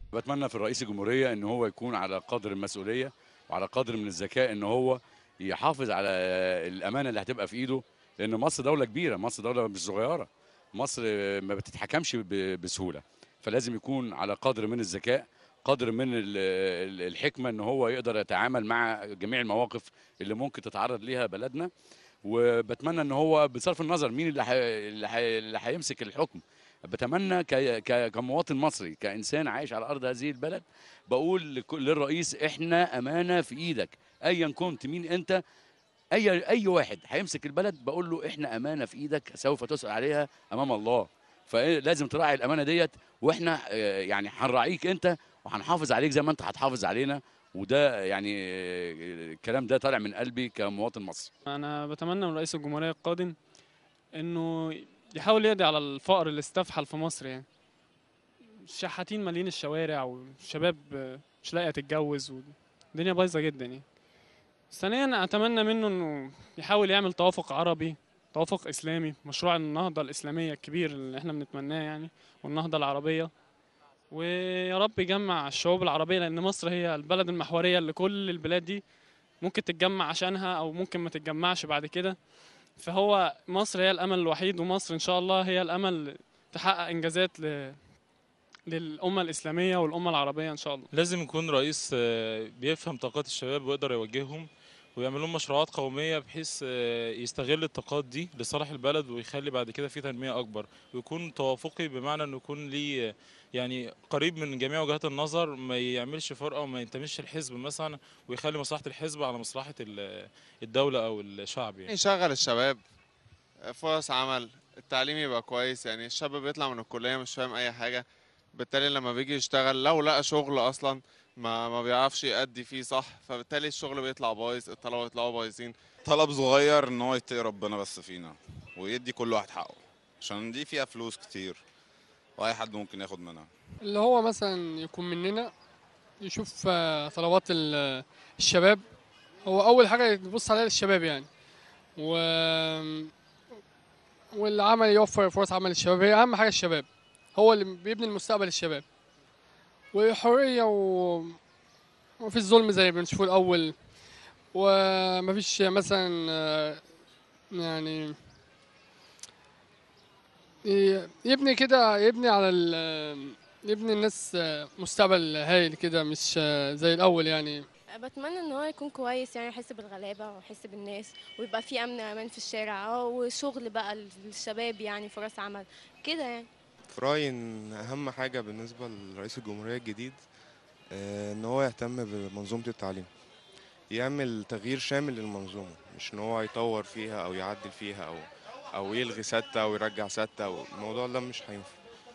بتمنى في الرئيس الجمهورية ان هو يكون على قدر المسؤولية وعلى قدر من الذكاء ان هو يحافظ على الامانة اللي هتبقى في ايده لان مصر دولة كبيرة مصر دولة مش صغيرة مصر ما بتتحكمش ب- بسهولة فلازم يكون على قدر من الذكاء قدر من ال- ال- الحكمة ان هو يقدر يتعامل مع جميع المواقف اللي ممكن تتعرض ليها بلدنا وبتمنى ان هو بصرف النظر مين اللي حي... اللي, حي... اللي هيمسك الحكم بتمنى ك... ك... كمواطن مصري كانسان عايش على ارض هذه البلد بقول لكل- للرئيس احنا امانه في ايدك ايا كنت مين انت اي اي واحد هيمسك البلد بقول له احنا امانه في ايدك سوف تسال عليها امام الله فلازم تراعي الامانه ديت واحنا آه، يعني هنراعيك انت وهنحافظ عليك زي ما انت هتحافظ علينا وده يعني آه، الكلام ده طالع من قلبي كمواطن مصري انا بتمنى من رئيس الجمهوريه القادم انه يحاول يقضي على الفقر اللي استفحل في مصر يعني الشحاتين مالين الشوارع والشباب مش لاقيه تتجوز والدنيا بايظه جدا يعني ثانيا اتمنى منه انه يحاول يعمل توافق عربي توافق اسلامي مشروع النهضه الاسلاميه الكبير اللي احنا بنتمناه يعني والنهضه العربيه ويا رب يجمع الشعوب العربيه لان مصر هي البلد المحوريه اللي كل البلاد دي ممكن تتجمع عشانها او ممكن ما تتجمعش بعد كده فهو مصر هي الامل الوحيد ومصر ان شاء الله هي الامل تحقق انجازات ل... للامه الاسلاميه والامه العربيه ان شاء الله لازم يكون رئيس آه، بيفهم طاقات الشباب ويقدر يوجههم ويعمل لهم مشروعات قومية بحيث آه، يستغل الطاقات دي لصالح البلد ويخلي بعد كده في تنمية أكبر ويكون توافقي بمعنى إنه يكون ليه آه، يعني قريب من جميع وجهات النظر ما يعملش فرقة وما ينتميش الحزب مثلا ويخلي مصلحة الحزب على مصلحة ال- الدولة أو الشعب يعني. يشغل الشباب فرص عمل التعليم يبقى كويس يعني الشاب بيطلع من الكلية مش فاهم أي حاجة بالتالي لما بيجي يشتغل لو لقى شغل أصلا ما ما بيعرفش يأدي فيه صح فبالتالي الشغل بيطلع بايظ الطلبة بيطلعوا بايظين طلب صغير ان هو يتقي ربنا بس فينا ويدي كل واحد حقه عشان دي فيها فلوس كتير واي حد ممكن ياخد منها اللي هو مثلا يكون مننا يشوف آه، طلبات ال- الشباب هو اول حاجه يبص عليها للشباب يعني و والعمل يوفر فرص عمل للشباب هي اهم حاجه الشباب هو اللي بيبني المستقبل الشباب وحريه و ومفيش ظلم زي ما بنشوفه الاول ومفيش مثلا آه، يعني ي- يبني كده يبني على ال يبني الناس مستقبل هايل كده مش زي الاول يعني بتمنى ان هو يكون كويس يعني يحس بالغلابه ويحس بالناس ويبقى في امن امان في الشارع اه وشغل بقى للشباب يعني فرص عمل كده يعني في رأيي إن أهم حاجة بالنسبة لرئيس الجمهورية الجديد آه، إن هو يهتم بمنظومة التعليم يعمل تغيير شامل للمنظومة مش إن هو يطور فيها أو يعدل فيها أو أو يلغي ستة أو يرجع ستة أو الموضوع ده مش هينفع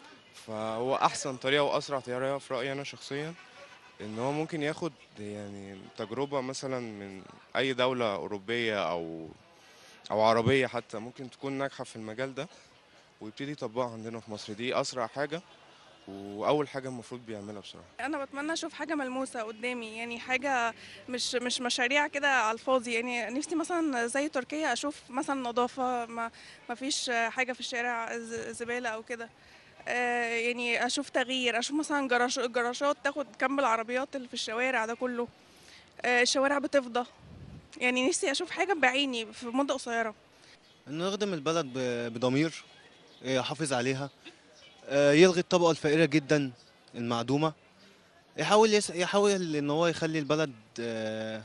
فهو أحسن طريقة وأسرع طريقة في رأيي أنا شخصيا إن هو ممكن ياخد يعني تجربة مثلا من أي دولة أوروبية أو أو عربية حتى ممكن تكون ناجحة في المجال ده ويبتدي يطبقها عندنا في مصر دي اسرع حاجه واول حاجه المفروض بيعملها بصراحه انا بتمنى اشوف حاجه ملموسه قدامي يعني حاجه مش مش مشاريع كده على الفاضي يعني نفسي مثلا زي تركيا اشوف مثلا نظافه ما ما فيش حاجه في الشارع ز- زباله او كده آه، يعني اشوف تغيير اشوف مثلا جراج جراشات تاخد كم العربيات اللي في الشوارع ده كله آه، الشوارع بتفضى يعني نفسي اشوف حاجه بعيني في مده قصيره انه يخدم البلد ب- بضمير يحافظ عليها آه، يلغي الطبقة الفقيرة جدا المعدومة يحاول يس... يحاول ان هو يخلي البلد آه،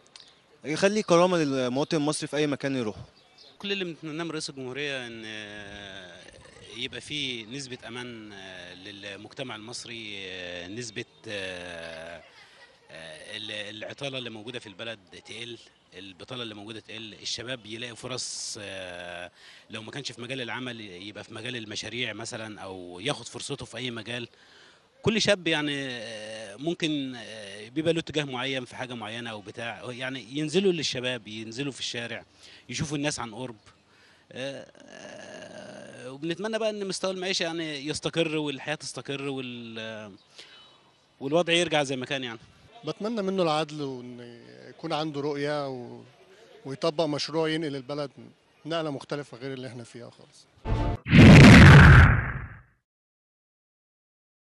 يخلي كرامة للمواطن المصري في اي مكان يروح كل اللي بنتمناه من رئيس الجمهورية ان آه، يبقى في نسبة امان آه، للمجتمع المصري آه، نسبة آه، آه، ال- العطالة اللي موجودة في البلد تقل البطالة اللي موجودة تقل الشباب يلاقي فرص آه، لو ما كانش في مجال العمل يبقى في مجال المشاريع مثلا او ياخد فرصته في اي مجال كل شاب يعني آه، ممكن آه، بيبقى له اتجاه معين في حاجه معينه او بتاع يعني ينزلوا للشباب ينزلوا في الشارع يشوفوا الناس عن قرب آه، آه، وبنتمنى بقى ان مستوى المعيشه يعني يستقر والحياه تستقر وال والوضع يرجع زي ما كان يعني بتمنى منه العدل وان يكون عنده رؤية و... ويطبق مشروع ينقل البلد نقلة مختلفة غير اللي احنا فيها خالص